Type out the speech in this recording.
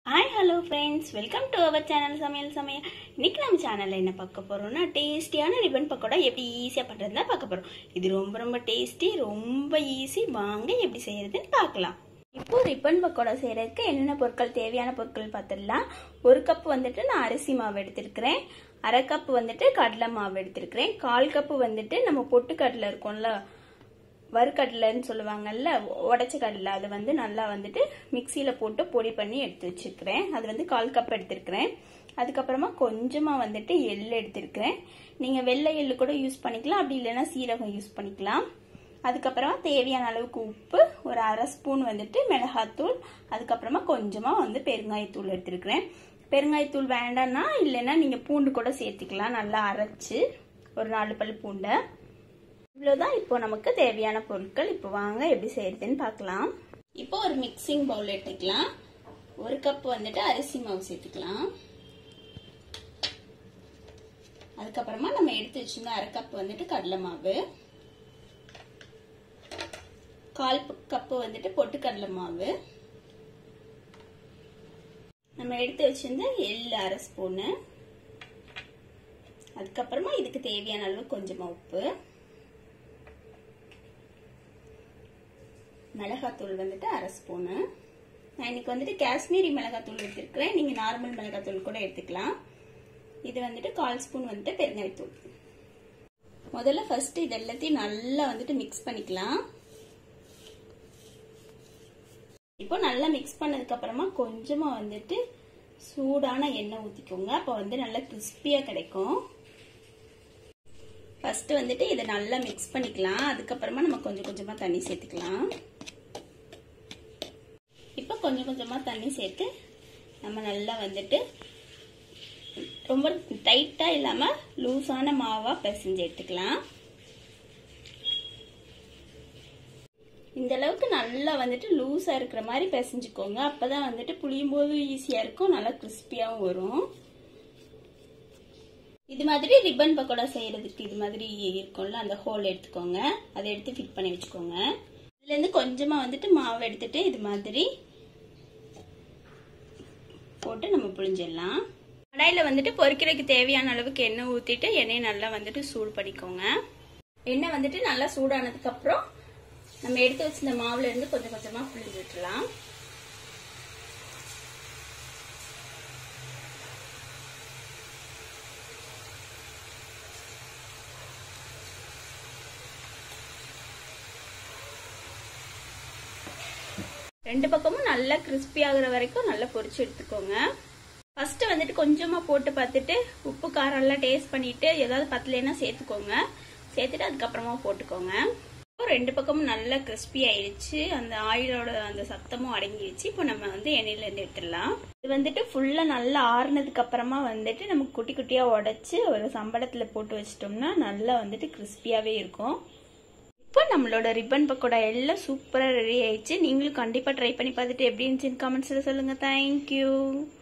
hi hello friends welcome to our channel சமையல் சமையல் இன்னைக்கு நம்ம சேனலில் என்ன பார்க்க போகிறோம்னா டேஸ்டியான ரிப்பன் பக்கோடா எப்படி ஈஸியாக பண்ணுறது தான் பார்க்க போகிறோம் இது ரொம்ப ரொம்ப டேஸ்டி ரொம்ப ஈஸி வாங்க எப்படி செய்யறதுன்னு பார்க்கலாம் இப்போ ரிப்பன் பக்கோடா செய்யறதுக்கு என்னென்ன பொருட்கள் தேவையான பொருட்கள் பார்த்துடலாம் ஒரு கப் வந்துட்டு நான் அரிசி மாவு எடுத்திருக்கிறேன் அரை கப் வந்துட்டு கடலை மாவு எடுத்திருக்கிறேன் கால் கப்பு வந்துட்டு நம்ம பொட்டு கடலை இருக்கும்ல வறுக்கடலைன்னு சொல்லுவாங்கல்ல உடச்ச கடலை அதை வந்து நல்லா வந்துட்டு மிக்சியில் போட்டு பொடி பண்ணி எடுத்து வச்சுருக்கிறேன் அது வந்து கால் கப் எடுத்திருக்கிறேன் அதுக்கப்புறமா கொஞ்சமாக வந்துட்டு எள் எடுத்திருக்கிறேன் நீங்கள் வெள்ளை எள்ளு கூட யூஸ் பண்ணிக்கலாம் அப்படி இல்லைன்னா சீரகம் யூஸ் பண்ணிக்கலாம் அதுக்கப்புறமா தேவையான அளவுக்கு உப்பு ஒரு அரை ஸ்பூன் வந்துட்டு மிளகாத்தூள் அதுக்கப்புறமா கொஞ்சமாக வந்து பெருங்காயத்தூள் எடுத்திருக்கிறேன் பெருங்காயத்தூள் வேண்டாம்னா இல்லைன்னா நீங்கள் பூண்டு கூட சேர்த்துக்கலாம் நல்லா அரைச்சி ஒரு நாலு பல் பூண்டை இவ்வளோதான் இப்போ நமக்கு தேவையான பொருட்கள் இப்போ வாங்க எப்படி செய்யறதுன்னு பார்க்கலாம் இப்போ ஒரு மிக்சிங் பவுல் எடுத்துக்கலாம் ஒரு கப் வந்துட்டு அரிசி மாவு சேர்த்துக்கலாம் அதுக்கப்புறமா நம்ம எடுத்து வச்சிருந்த அரை கப் வந்துட்டு கடலை மாவு கால் கப்பு வந்துட்டு பொட்டுக்கடலை மாவு நம்ம எடுத்து வச்சிருந்த எள்ளு அரை ஸ்பூனு அதுக்கப்புறமா இதுக்கு தேவையான அளவு கொஞ்சமா உப்பு மிளகாத்தூள் வந்துட்டு அரை ஸ்பூனு நான் இன்னைக்கு வந்துட்டு காஷ்மீரி மிளகாத்தூள் எடுத்துருக்கிறேன் நீங்கள் நார்மல் மிளகாத்தூள் கூட எடுத்துக்கலாம் இது வந்துட்டு கால் ஸ்பூன் வந்துட்டு பெருங்காயத்தூள் முதல்ல ஃபர்ஸ்ட் இது எல்லாத்தையும் நல்லா வந்துட்டு மிக்ஸ் பண்ணிக்கலாம் இப்போ நல்லா மிக்ஸ் பண்ணதுக்கு அப்புறமா கொஞ்சமா வந்துட்டு சூடான எண்ணெய் ஊற்றிக்கோங்க அப்போ வந்து நல்லா கிறிஸ்பியாக கிடைக்கும் ஃபர்ஸ்ட் வந்துட்டு இதை நல்லா மிக்ஸ் பண்ணிக்கலாம் அதுக்கப்புறமா நம்ம கொஞ்சம் கொஞ்சமா தண்ணி சேர்த்துக்கலாம் இப்போ கொஞ்சம் கொஞ்சமா தண்ணி சேர்த்து நம்ம நல்லா வந்துட்டு ரொம்ப டைட்டா இல்லாம லூஸான மாவா பிசைஞ்சு எடுத்துக்கலாம் இந்த அளவுக்கு நல்லா வந்துட்டு லூஸா இருக்கிற மாதிரி பிசைஞ்சுக்கோங்க அப்பதான் வந்துட்டு புளியும் போது ஈஸியா இருக்கும் நல்லா கிறிஸ்பியாவும் வரும் இது மாதிரி ரிப்பன் பக்கோடா செய்யறதுக்கு இது மாதிரி இருக்கும்ல அந்த ஹோல் எடுத்துக்கோங்க அதை எடுத்து ஃபிட் பண்ணி வச்சுக்கோங்க இதுல இருந்து கொஞ்சமா வந்துட்டு மாவு எடுத்துட்டு இது மாதிரி போட்டு நம்ம புழிஞ்சிடலாம் கடாயில வந்துட்டு பொரிக்கிறதுக்கு தேவையான அளவுக்கு எண்ணெய் ஊத்திட்டு எண்ணெயை நல்லா வந்துட்டு சூடு பண்ணிக்கோங்க எண்ணெய் வந்துட்டு நல்லா சூடானதுக்கு அப்புறம் நம்ம எடுத்து வச்சிருந்த மாவுல இருந்து கொஞ்சம் கொஞ்சமா புழிஞ்சு விட்டுலாம் ரெண்டு பக்கமும் நல்லா கிறிஸ்பி ஆகுற வரைக்கும் நல்லா பொரிச்சு எடுத்துக்கோங்க ஃபர்ஸ்ட் வந்துட்டு கொஞ்சமா போட்டு பார்த்துட்டு உப்பு காரம் எல்லாம் டேஸ்ட் பண்ணிட்டு ஏதாவது பத்தலைன்னா சேர்த்துக்கோங்க சேர்த்துட்டு அதுக்கப்புறமா போட்டுக்கோங்க ரெண்டு பக்கமும் நல்லா கிறிஸ்பி ஆயிடுச்சு அந்த ஆயிலோட அந்த சத்தமும் அடங்கிடுச்சு இப்போ நம்ம வந்து எண்ணெயில இருந்து எடுத்துடலாம் இது வந்துட்டு ஃபுல்லா நல்லா ஆறுனதுக்கு அப்புறமா வந்துட்டு நம்ம குட்டி குட்டியா உடைச்சு ஒரு சம்பளத்துல போட்டு வச்சிட்டோம்னா நல்லா வந்துட்டு கிறிஸ்பியாவே இருக்கும் இப்போ நம்மளோட ரிப்பன் பக்கோடா எல்லாம் சூப்பராக ரெடி ஆயிடுச்சு நீங்களும் கண்டிப்பாக ட்ரை பண்ணி பார்த்துட்டு எப்படி இருந்துச்சுன்னு கமெண்ட்ஸில் சொல்லுங்கள் தேங்க்யூ